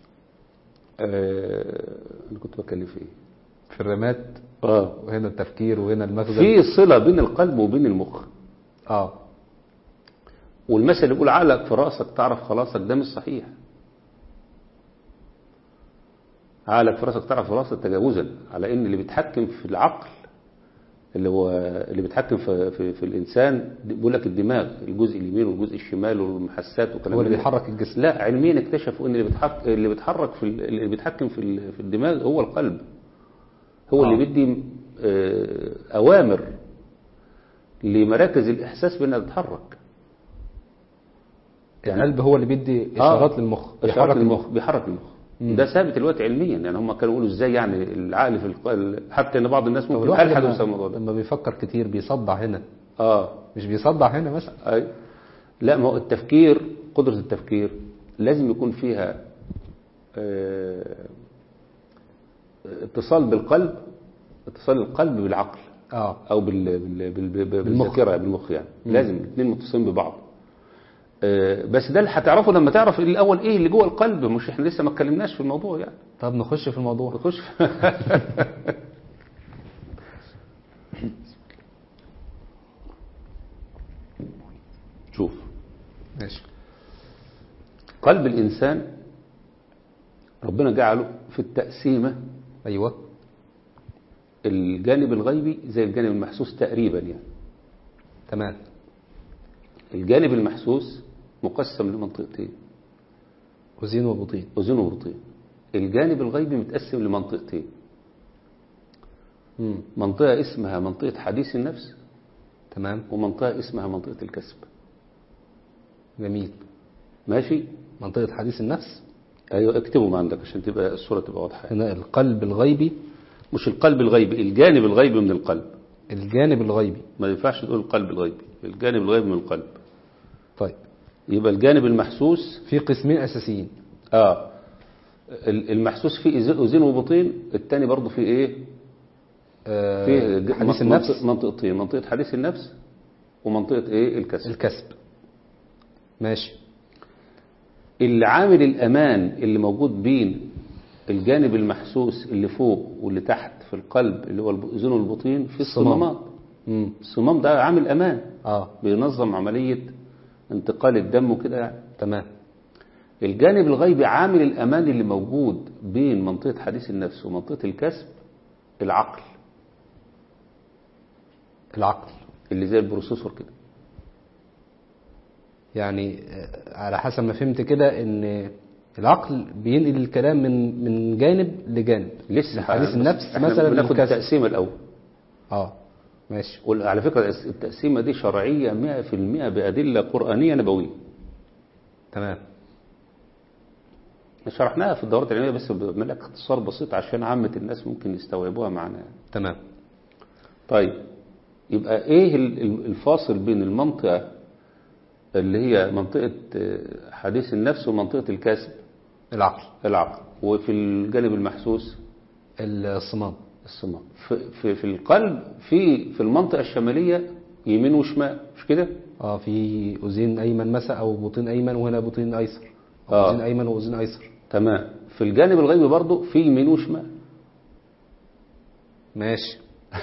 آه انا كنت بتكلم في ايه في الرمات اه وهنا التفكير وهنا المخزن في صله بين القلب وبين المخ اه والمثل اللي بيقول عقلك في راسك تعرف خلاصك ده مش صحيح عقلك في راسك تعرف خلاصك تجاوزا على ان اللي بيتحكم في العقل اللي هو اللي بيتحكم في, في, في الانسان بيقول لك الدماغ الجزء اليمين والجزء الشمال والمحسات وكلام هو اللي من ده. بيحرك الجسم لا علميا اكتشفوا ان اللي بيتحرك اللي بيتحرك في ال- اللي بيتحكم في ال- في الدماغ هو القلب هو آه. اللي بيدي آه، اوامر لمراكز الاحساس بانها تتحرك القلب هو اللي بيدي اشارات للمخ بيحرك بيحرك المخ بيحرك المخ ده ثابت الوقت علميا يعني هم كانوا يقولوا ازاي يعني العقل في الق... حتى ان بعض الناس طب ممكن الواحد الحدوا لما, بسبب الموضوع ده لما بيفكر كتير بيصدع هنا اه مش بيصدع هنا مثلا اي لا ما هو التفكير قدرة التفكير لازم يكون فيها آه، اتصال بالقلب اتصال القلب بالعقل اه او بال بال بال بال بالمخ. بالذاكره بالمخ يعني لازم الاثنين متصلين ببعض آه، بس ده اللي هتعرفه لما تعرف الاول ايه اللي جوه القلب مش احنا لسه ما اتكلمناش في الموضوع يعني طب نخش في الموضوع نخش شوف ماشي قلب الإنسان ربنا جعله في التقسيمة ايوه الجانب الغيبي زي الجانب المحسوس تقريبا يعني تمام الجانب المحسوس مقسم لمنطقتين وزين وبطين أذن وبطين الجانب الغيبي متقسم لمنطقتين مم. منطقة اسمها منطقة حديث النفس تمام ومنطقة اسمها منطقة الكسب جميل ماشي منطقة حديث النفس ايوه اكتبوا ما عندك عشان تبقى الصورة تبقى واضحة هنا القلب الغيبي مش القلب الغيبي الجانب الغيبي من القلب الجانب الغيبي ما ينفعش تقول القلب الغيبي الجانب الغيبي من القلب طيب يبقى الجانب المحسوس في قسمين أساسيين اه ال- المحسوس فيه إذ- اذين وبطين التاني برضه فيه ايه آه، فيه ج- حديث منطقة- النفس منطقتين منطقة حديث النفس ومنطقة ايه الكسب الكسب ماشي العامل الأمان اللي موجود بين الجانب المحسوس اللي فوق واللي تحت في القلب اللي هو الأذن والبطين في الصمام. الصمامات مم. الصمام ده عامل أمان اه بينظم عملية انتقال الدم وكده يعني تمام الجانب الغيبي عامل الأمان اللي موجود بين منطقة حديث النفس ومنطقة الكسب العقل العقل اللي زي البروسيسور كده يعني آه، على حسب ما فهمت كده ان العقل بينقل الكلام من من جانب لجانب لسه حديث بس النفس احنا مثلا بناخد الكسب. التقسيمة الأول اه ماشي وعلى فكرة التقسيمة دي شرعية 100% بأدلة قرآنية نبوية تمام شرحناها في الدورات العلمية بس بعمل لك اختصار بسيط عشان عامة الناس ممكن يستوعبوها معنا تمام طيب يبقى ايه ال- ال- الفاصل بين المنطقة اللي هي منطقة آه، حديث النفس ومنطقة الكسب العقل العقل وفي الجانب المحسوس الصمام الصمام في, في, في القلب في في المنطقة الشمالية يمين وشمال مش كده اه في اذين ايمن مثلا او بطين ايمن وهنا بطين ايسر أو آه. اذين ايمن واذين ايسر تمام في الجانب الغيبي برضه في يمين وشمال ماشي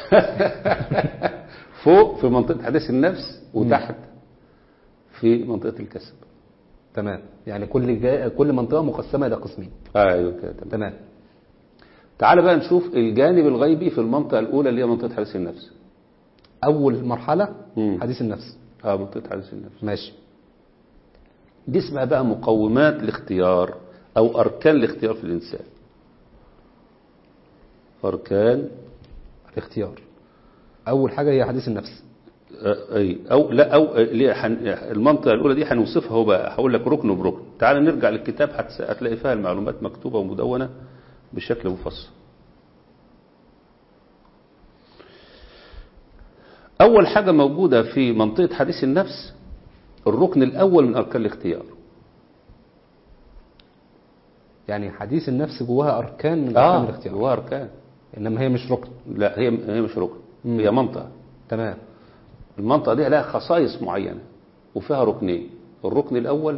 فوق في منطقة حديث النفس وتحت في منطقة الكسب تمام يعني كل جا... كل منطقه مقسمه الى قسمين ايوه كده تمام تمام تعال بقى نشوف الجانب الغيبي في المنطقة الأولى اللي هي منطقة حديث النفس اول مرحله مم. حديث النفس اه منطقة حديث النفس ماشي دي اسمها بقى مقومات الاختيار أو أركان الاختيار في الإنسان أركان الاختيار اول حاجه هي حديث النفس آه، أي أو لا أو آه، ليه حن المنطقة الأولى دي هنوصفها هو بقى هقول لك ركن بركن تعال نرجع للكتاب هتس- هتلاقي فيها المعلومات مكتوبة ومدونة بشكل مفصل أول حاجة موجودة في منطقة حديث النفس الركن الأول من أركان الاختيار يعني حديث النفس جواها اركان من اركان الاختيار جواها أركان انما هي مش ركن لا هي هي مش ركن مم. هي منطقة تمام المنطقة دي لها خصائص معينة وفيها ركنين الركن الأول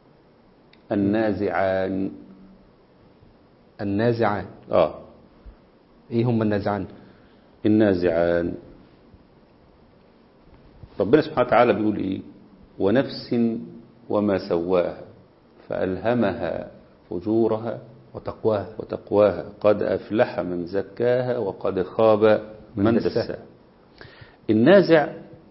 النازعان النازعان آه ايه هم النازعان النازعان ربنا سبحانه وتعالى بيقول إيه ونفس وما سواها فألهمها فجورها وتقواها وتقواها قد أفلح من زكاها وقد خاب من, من دساها دساها. النازع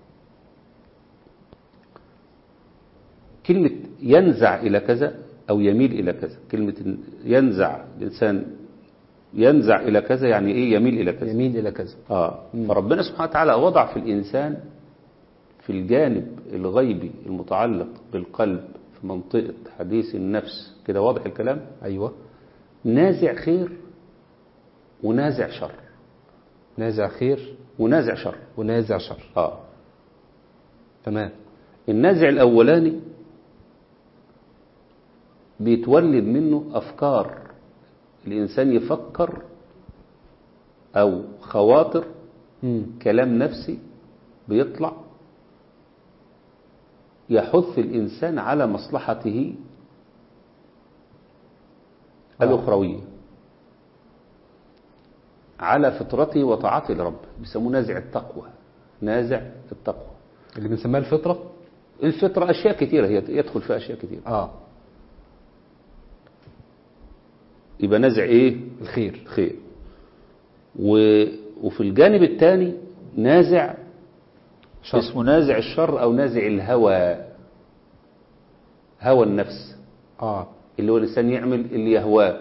كلمة ينزع إلى كذا أو يميل إلى كذا كلمة ينزع الإنسان ينزع إلى كذا يعني إيه يميل إلى كذا يميل الى كذا آه مم. فربنا سبحانه وتعالى وضع في الإنسان في الجانب الغيبي المتعلق بالقلب في منطقة حديث النفس كده واضح الكلام ايوه نازع خير ونازع شر نازع خير ونازع شر ونازع شر آه تمام النازع الأولاني بيتولد منه أفكار الإنسان يفكر أو خواطر مم. كلام نفسي بيطلع يحث الإنسان على مصلحته آه. الأخروية على فطرته وطاعته لربه بيسموه نازع التقوى نازع التقوى اللي بنسميها الفطره الفطرة أشياء كثيرة هي يدخل فيها أشياء كثيرة اه يبقى نازع إيه الخير خير و... وفي الجانب الثاني نازع شر. اسمه نازع الشر أو نازع الهوى هوى النفس اه اللي هو الإنسان يعمل اللي يهواه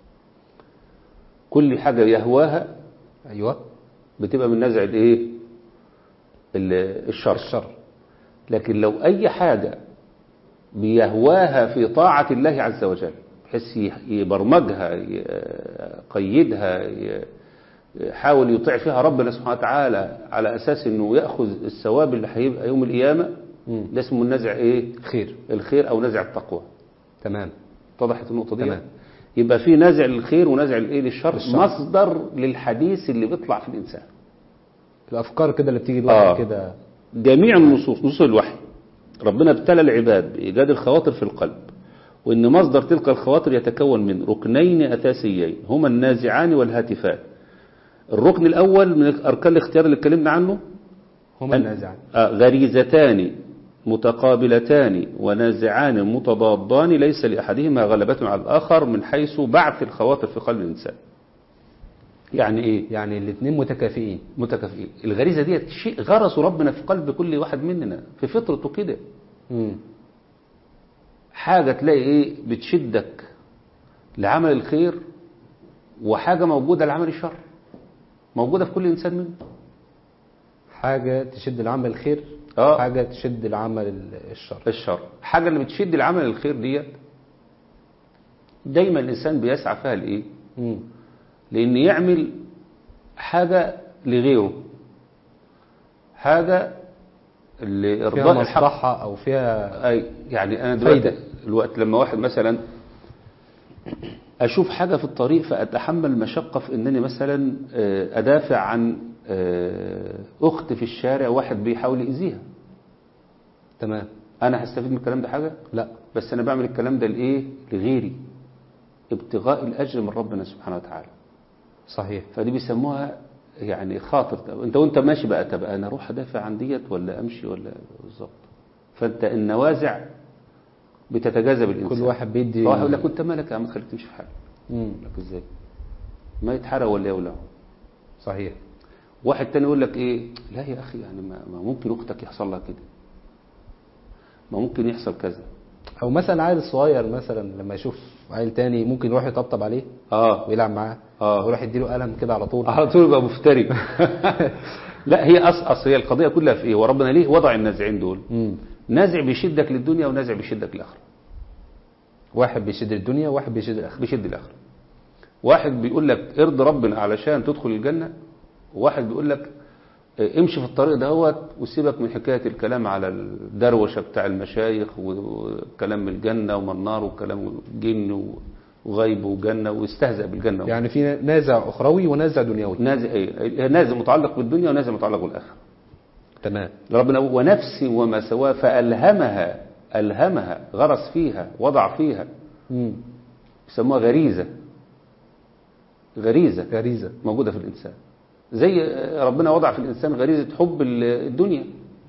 كل حاجة يهواها ايوه بتبقى من نزع الايه ال- الشر الشر لكن لو أي حاجة بيهواها في طاعة الله عز وجل بحيث ي- يبرمجها يقيدها ي- يحاول يطيع فيها ربنا سبحانه وتعالى على أساس أنه يأخذ الثواب اللي هيبقى يوم القيامة مم. ده اسمه النزع إيه خير الخير أو نزع التقوى تمام اتضحت النقطة دي تمام. يبقى في نزع للخير ونزع الايه للشر للشر. مصدر للحديث اللي بيطلع في الإنسان الافكار كده اللي بتيجي الواحد آه. كده جميع النصوص نصوص الوحي ربنا ابتلى العباد بإيجاد الخواطر في القلب وإن مصدر تلك الخواطر يتكون من ركنين أساسيين هما النازعان والهاتفان الركن الأول من أركان الاختيار اللي اتكلمنا عنه هما النازعان آه، غريزتان متقابلتان ونازعان متضادان ليس لأحدهما غلبة على الآخر من حيث بعث الخواطر في قلب الإنسان يعني إيه؟ يعني الاثنين متكافئين متكافئين الغريزة دي شيء غرسه ربنا في قلب كل واحد مننا في فطرته كده مم. حاجة تلاقي ايه بتشدك لعمل الخير وحاجة موجودة لعمل الشر موجودة في كل إنسان منا حاجة تشد العمل الخير آه. حاجة تشد العمل ال- الشر الشر حاجة اللي بتشد العمل الخير ديت دايما الإنسان بيسعى فيها لإيه مم. لأن يعمل حاجة لغيره حاجة فيها لإرضاء الحق مصلحة أو فيها أي يعني أنا دلوقتي فايدة. الوقت لما واحد مثلا أشوف حاجة في الطريق فأتحمل مشقة في أنني مثلا آه، أدافع عن آه، أخت في الشارع واحد بيحاول يأذيها تمام أنا هستفيد من الكلام ده حاجة لا بس أنا بعمل الكلام ده لإيه لغيري ابتغاء الأجر من ربنا سبحانه وتعالى صحيح فدي بيسموها يعني خاطر طب انت وانت ماشي بقى طب انا اروح ادافع عن ديت ولا امشي ولا بالظبط فانت النوازع بتتجاذب الانسان كل واحد بيدي فواحد يقول لك انت مالك يا عم تخليك تمشي في حالك مم. يقول لك ازاي ما يتحرق ولا يولع صحيح واحد تاني يقول لك ايه لا يا اخي يعني ما ما ممكن اختك يحصل لها كده ما ممكن يحصل كذا أو مثلا عيل صغير مثلا لما يشوف عيل تاني ممكن يروح يطبطب عليه اه ويلعب معاه آه. ويروح يديله قلم كده على طول على طول يبقى مفتري لا هي أص أصل هي القضيه كلها في ايه وربنا ليه وضع النازعين دول مم. نازع بيشدك للدنيا ونازع بيشدك للاخره واحد بيشد الدنيا وواحد بيشد الآخرة بيشد الاخره واحد بيقول لك ارضي ربنا علشان تدخل الجنه وواحد بيقول لك اه، امشي في الطريق دهوت وسيبك من حكايه الكلام على الدروشه بتاع المشايخ وكلام الجنه وما النار وكلام الجن وغيب وجنه واستهزأ بالجنه يعني في نازع أخروي ونازع دنيوي نازع ايه نازع متعلق بالدنيا ونازع متعلق بالاخره تمام ربنا يقول ونفس وما سواها فألهمها ألهمها غرس فيها وضع فيها مم. يسموها غريزة غريزة غريزة موجودة في الإنسان زي ربنا وضع في الإنسان غريزة حب الدنيا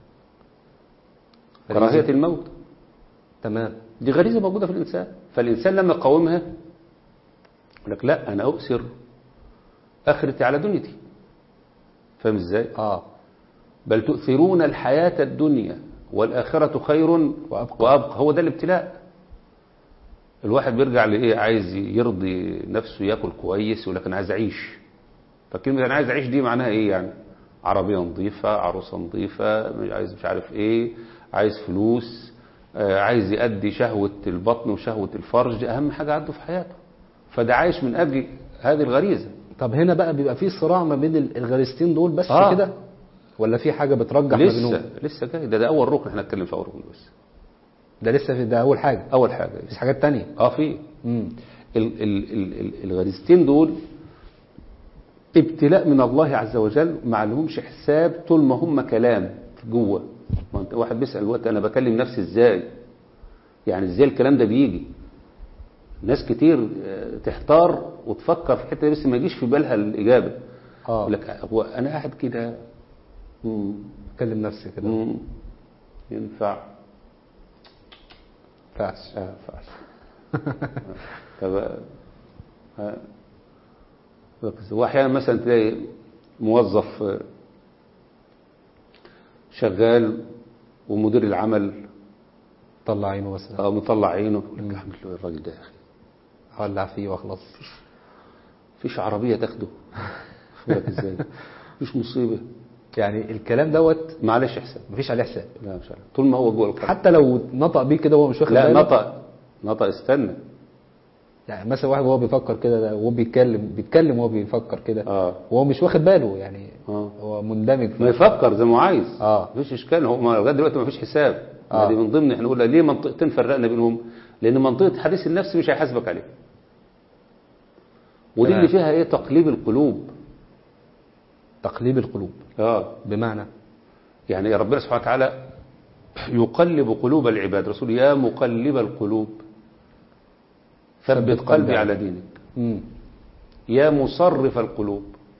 غريزة. كراهية الموت تمام دي غريزة موجودة في الإنسان فالإنسان لما يقاومها يقول لك لا أنا أؤثر آخرتي على دنيتي فاهم إزاي؟ اه بل تؤثرون الحياة الدنيا والآخرة خير وأبقى. وأبقى هو ده الابتلاء الواحد بيرجع لإيه عايز يرضي نفسه ياكل كويس يقول لك أنا عايز أعيش فكلمة أنا عايز أعيش دي معناها إيه يعني عربية نظيفة عروسة نظيفة مش عايز مش عارف إيه عايز فلوس آه، عايز يأدي شهوة البطن وشهوة الفرج دي أهم حاجة عنده في حياته فده عايش من أجل هذه الغريزة طب هنا بقى بيبقى في صراع ما بين ال- الغريزتين دول بس آه. كده ولا في حاجة بترجح ما بينهم لسه لسه جاي ده, ده أول ركن احنا هنتكلم في أول ركن بس ده لسه في ده أول حاجة أول حاجة بس حاجات تانية اه في مم. ال- ال- ال- ال- الغريزتين دول ابتلاء من الله عز وجل ما لهمش حساب طول ما هم كلام جوه ما انت واحد بيسأل الوقت انا بكلم نفسي ازاي يعني ازاي الكلام ده بيجي ناس كتير آه، تحتار وتفكر في الحته دي بس ما يجيش في بالها الاجابه اه يقول لك هو انا قاعد كده مم، اكلم نفسي كده ما مم، ينفع ينفعش اه فعلا طب ها. ركز. واحيانا مثلا تلاقي موظف آه، شغال ومدير العمل طلع عينه مثلا اه مطلع عينه يقول لك اعمل له إيه الراجل ده يا اخي اولع فيه واخلص مفيش عربيه تاخده يقول لك ازاي مفيش مصيبه يعني الكلام دوت معلش حساب مفيش عليه حساب لا مش عارف طول ما هو جوه القلب حتى لو نطق بيه كده وهو مش واخد لا باله نطق نطق استنى يعني مثلا واحد وهو بيفكر كده ده وهو بيتكلم بيتكلم وهو بيفكر كده اه وهو مش واخد باله يعني اه هو مندمج ما في يفكر زي ما هو عايز آه. مفيش اشكال هو ما لغايه دلوقتي ما فيش حساب آه. دي من ضمن احنا نقول ليه منطقتين فرقنا بينهم لان منطقه حديث النفس مش هيحاسبك عليه ودي تمام. اللي فيها ايه تقليب القلوب تقليب القلوب اه بمعنى يعني ربنا سبحانه وتعالى يقلب قلوب العباد رسول يا مقلب القلوب ثبت ثبت قلبي قلبي على على دينك مم. يا مصرف القلوب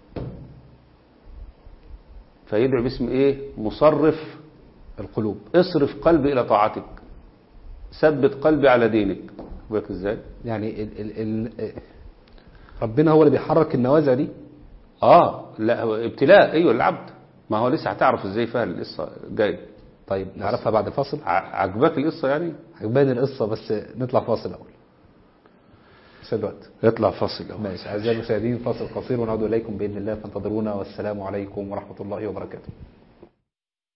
فيدعو باسم ايه مصرف القلوب اصرف قلبي الى طاعتك ثبت قلبي على دينك بالك ازاي يعني ال ال ال ربنا هو اللي بيحرك النوازع دي اه لا هو ابتلاء ايوه العبد ما هو لسه هتعرف ازاي فيها القصه جاي طيب نعرفها بعد الفاصل ع- عجبك القصه يعني عجباني القصة بس نطلع فاصل أول مش الوقت اطلع فاصل أول. ماشي أعزائي المشاهدين فاصل قصير ونعود إليكم بإذن الله فانتظرونا والسلام عليكم ورحمة الله وبركاته